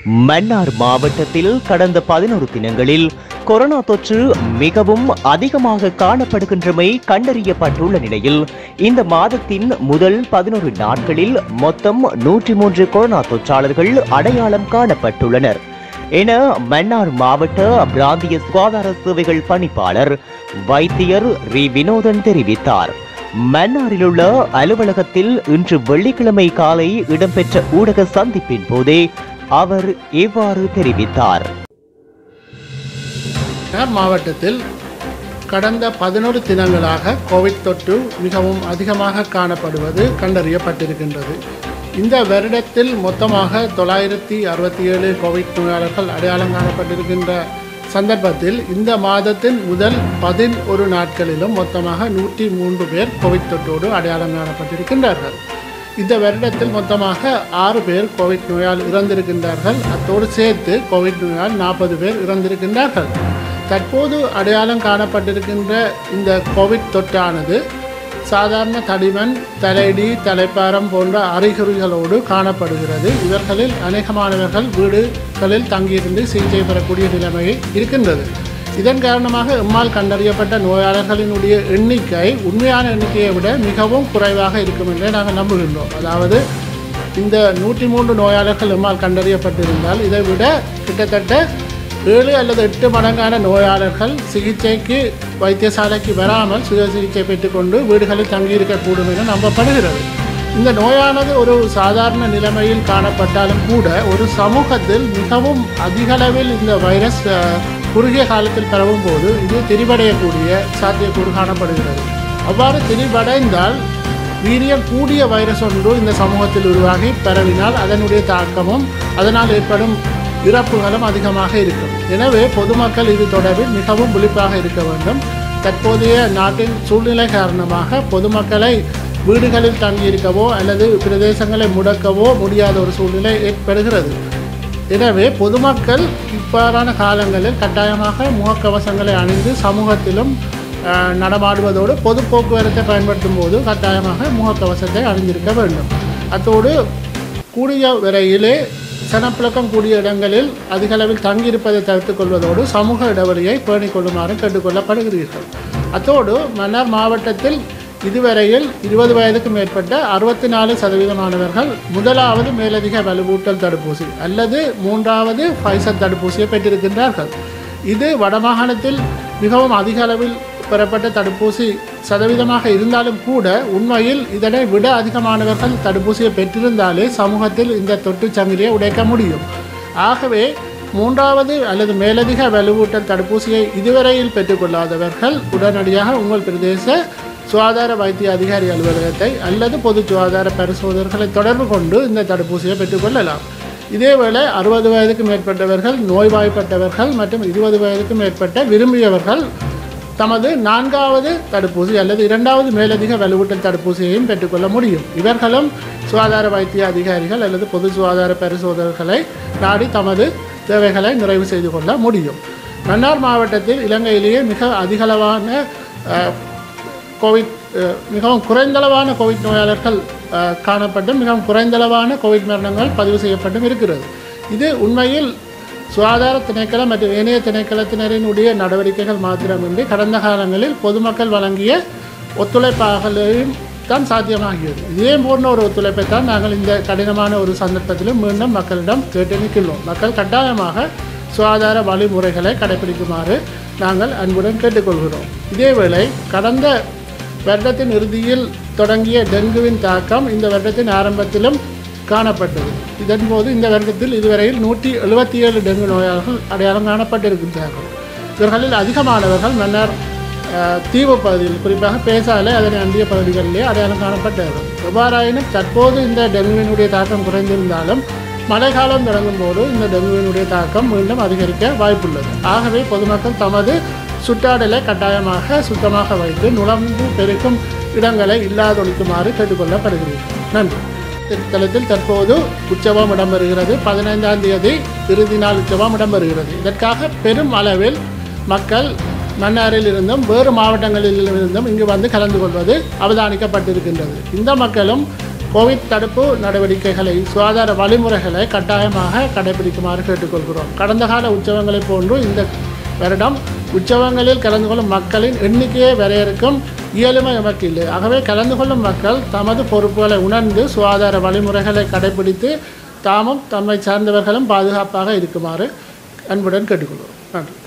மன்னார் மாவட்டத்தில் கடந்த பதினோரு தினங்களில் கொரோனா தொற்று மிகவும் அதிகமாக காணப்படுகின்றமை கண்டறியப்பட்டுள்ள நிலையில் இந்த மாதத்தின் முதல் பதினோரு நாட்களில் மொத்தம் நூற்றி மூன்று கொரோனா தொற்றாளர்கள் அடையாளம் காணப்பட்டுள்ளனர் என மன்னார் மாவட்ட பிராந்திய சுகாதார சேவைகள் பணிப்பாளர் வைத்தியர் ரி வினோதன் தெரிவித்தார் மன்னாரிலுள்ள அலுவலகத்தில் இன்று வெள்ளிக்கிழமை காலை இடம்பெற்ற ஊடக சந்திப்பின் போதே அவர் இவ்வாறு தெரிவித்தார் மன்னார் மாவட்டத்தில் கடந்த பதினோரு தினங்களாக கோவிட் தொற்று மிகவும் அதிகமாக காணப்படுவது கண்டறியப்பட்டிருக்கின்றது இந்த வருடத்தில் மொத்தமாக தொள்ளாயிரத்தி அறுபத்தி ஏழு கோவிட் நோயாளர்கள் அடையாளம் காணப்பட்டிருக்கின்ற சந்தர்ப்பத்தில் இந்த மாதத்தின் முதல் பதினொரு நாட்களிலும் மொத்தமாக நூற்றி மூன்று பேர் கோவிட் தொற்றோடு அடையாளம் காணப்பட்டிருக்கின்றார்கள் இந்த வருடத்தில் மொத்தமாக ஆறு பேர் கோவிட் நோயால் இறந்திருக்கின்றார்கள் அத்தோடு சேர்த்து கோவிட் நோயால் நாற்பது பேர் இறந்திருக்கின்றார்கள் தற்போது அடையாளம் காணப்பட்டிருக்கின்ற இந்த கோவிட் தொற்றானது சாதாரண தடிமன் தலைடி தலைப்பாரம் போன்ற அறிகுறிகளோடு காணப்படுகிறது இவர்களில் அநேகமானவர்கள் வீடுகளில் தங்கியிருந்து சிகிச்சை பெறக்கூடிய நிலைமை இருக்கின்றது இதன் காரணமாக எம்மால் கண்டறியப்பட்ட நோயாளர்களினுடைய எண்ணிக்கை உண்மையான எண்ணிக்கையை விட மிகவும் குறைவாக இருக்கும் என்றே நாங்கள் நம்புகின்றோம் அதாவது இந்த நூற்றி மூன்று நோயாளர்கள் எம்மால் கண்டறியப்பட்டிருந்தால் இதை விட கிட்டத்தட்ட ஏழு அல்லது எட்டு மடங்கான நோயாளர்கள் சிகிச்சைக்கு வைத்தியசாலைக்கு வராமல் சுய சிகிச்சை பெற்றுக்கொண்டு வீடுகளில் தங்கியிருக்கக்கூடும் என நம்பப்படுகிறது இந்த நோயானது ஒரு சாதாரண நிலைமையில் காணப்பட்டாலும் கூட ஒரு சமூகத்தில் மிகவும் அதிகளவில் இந்த வைரஸ் அஹ், குறுகிய காலத்தில் பரவும் போது இது திரிவடையக்கூடிய சாத்தியக்கூறு காணப்படுகிறது அவ்வாறு திரிவடைந்தால் வீரியம் கூடிய வைரஸ் ஒன்று இந்த சமூகத்தில் உருவாகி பரவினால் அதனுடைய தாக்கமும் அதனால் ஏற்படும் இறப்புகளும் அதிகமாக இருக்கும் எனவே பொதுமக்கள் இது தொடர்பில் மிகவும் விழிப்பாக இருக்க வேண்டும் தற்போதைய நாட்டின் சூழ்நிலை காரணமாக பொதுமக்களை வீடுகளில் தங்கியிருக்கவோ அல்லது பிரதேசங்களை முடக்கவோ முடியாத ஒரு சூழ்நிலை ஏற்படுகிறது எனவே பொதுமக்கள் இவ்வாறான காலங்களில் கட்டாயமாக முகக்கவசங்களை அணிந்து சமூகத்திலும் அஹ், நடமாடுவதோடு பொது போக்குவரத்தை பயன்படுத்தும் போது கட்டாயமாக முகக்கவசத்தை அணிந்திருக்க வேண்டும் அத்தோடு கூடிய விரையிலே சனப்புழக்கம் கூடிய இடங்களில் அதிக அளவில் தங்கியிருப்பதை தவிர்த்துக் கொள்வதோடு சமூக இடைவெளியை பேணிக் கொள்ளுமாறு கேட்டுக்கொள்ளப்படுகிறீர்கள் அத்தோடு மன்னார் மாவட்டத்தில் இதுவரையில் இருபது வயதுக்கு மேற்பட்ட அறுபத்தி நாலு சதவீதமானவர்கள் முதலாவது மேலதிக வலுவூட்டல் தடுப்பூசி அல்லது மூன்றாவது ஃபைசர் தடுப்பூசியை பெற்றிருக்கின்றார்கள் இது வடமாகாணத்தில் மிகவும் அதிக அளவில் பெறப்பட்ட தடுப்பூசி சதவீதமாக இருந்தாலும் கூட உண்மையில் இதனை விட அதிகமானவர்கள் தடுப்பூசியை பெற்றிருந்தாலே சமூகத்தில் இந்த தொற்று சங்கிலியை உடைக்க முடியும் ஆகவே மூன்றாவது அல்லது மேலதிக வலுவூட்டல் தடுப்பூசியை இதுவரையில் பெற்றுக்கொள்ளாதவர்கள் உடனடியாக உங்கள் பிரதேச சுகாதார வைத்திய அதிகாரி அலுவலகத்தை அல்லது பொது சுகாதார பரிசோதகர்களை தொடர்பு கொண்டு இந்த தடுப்பூசியை பெற்றுக்கொள்ளலாம் இதேவேளை அறுபது வயதுக்கு மேற்பட்டவர்கள் நோய்வாய்ப்பட்டவர்கள் மற்றும் இருபது வயதுக்கு மேற்பட்ட விரும்பியவர்கள் தமது நான்காவது தடுப்பூசி அல்லது இரண்டாவது மேலதிக வலுவூட்டல் தடுப்பூசியையும் பெற்றுக்கொள்ள முடியும் இவர்களும் சுகாதார வைத்திய அதிகாரிகள் அல்லது பொது சுகாதார பரிசோதகர்களை நாடி தமது தேவைகளை நிறைவு செய்து கொள்ள முடியும் மன்னார் மாவட்டத்தில் இலங்கையிலேயே மிக அதிகளவான அஹ், கோவிட் அஹ், மிகவும் குறைந்தளவான கோவிட் நோயாளர்கள் அஹ், காணப்பட்டும் மிகவும் குறைந்தளவான கோவிட் மரணங்கள் பதிவு செய்யப்பட்டும் இருக்கிறது இது உண்மையில் சுகாதார திணைக்களம் மற்றும் ஏனைய திணைக்களத்தினரினுடைய நடவடிக்கைகள் மாத்திரமின்றி கடந்த காலங்களில் பொதுமக்கள் வழங்கிய ஒத்துழைப்பாகலையும் தான் சாத்தியமாகியது இதே போன்ற ஒரு ஒத்துழைப்பை தான் நாங்கள் இந்த கடினமான ஒரு சந்தர்ப்பத்திலும் மீண்டும் மக்களிடம் கேட்டு நிற்கின்றோம் மக்கள் கட்டாயமாக சுகாதார வழிமுறைகளை கடைபிடிக்குமாறு நாங்கள் அன்புடன் கேட்டுக்கொள்கிறோம் இதேவேளை கடந்த வருடத்தின் இறுதியில் தொடங்கிய டெங்குவின் தாக்கம் இந்த வருடத்தின் ஆரம்பத்திலும் காணப்பட்டது இதன்போது இந்த வருடத்தில் இதுவரையில் நூற்றி எழுபத்தி ஏழு டெங்கு நோயாளர்கள் அடையாளம் காணப்பட்டிருக்கின்றார்கள் இவர்களில் அதிகமானவர்கள் மன்னர் அஹ், தீவு பகுதியில் குறிப்பாக பேசாலை அதனை அண்டிய பகுதிகளிலே அடையாளம் காணப்பட்டார்கள் எவ்வாறாயினும் தற்போது இந்த டெங்குவினுடைய தாக்கம் குறைந்திருந்தாலும் மழைக்காலம் தொடங்கும் போது இந்த டெங்குவினுடைய தாக்கம் மீண்டும் அதிகரிக்க வாய்ப்புள்ளது ஆகவே பொதுமக்கள் தமது சுற்றாடலை கட்டாயமாக சுத்தமாக வைத்து நுழம்பு பெருக்கும் இடங்களை இல்லாதொழிக்குமாறு கேட்டுக்கொள்ளப்படுகிறீர்கள் நன்றி தளத்தில் தற்போது உற்சவம் இடம்பெறுகிறது பதினைந்தாம் தேதி இறுதி நாள் உற்சவம் இடம்பெறுகிறது இதற்காக பெரும் அளவில் மக்கள் மன்னாரில் இருந்தும் வேறு மாவட்டங்களில் இருந்தும் இங்கு வந்து கலந்து கொள்வது அவதானிக்கப்பட்டிருக்கின்றது இந்த மக்களும் கோவிட் தடுப்பு நடவடிக்கைகளை சுகாதார வழிமுறைகளை கட்டாயமாக கடைபிடிக்குமாறு கேட்டுக்கொள்கிறோம் கடந்த கால உற்சவங்களைப் போன்று இந்த வருடம் உற்சவங்களில் கலந்து கொள்ளும் மக்களின் எண்ணிக்கையை வரையறுக்கும் இயலுமை எமக்கு இல்லை ஆகவே கலந்து கொள்ளும் மக்கள் தமது பொறுப்புகளை உணர்ந்து சுகாதார வழிமுறைகளை கடைபிடித்து தாமும் தம்மை சார்ந்தவர்களும் பாதுகாப்பாக இருக்குமாறு அன்புடன் கேட்டுக்கொள்கிறோம் நன்றி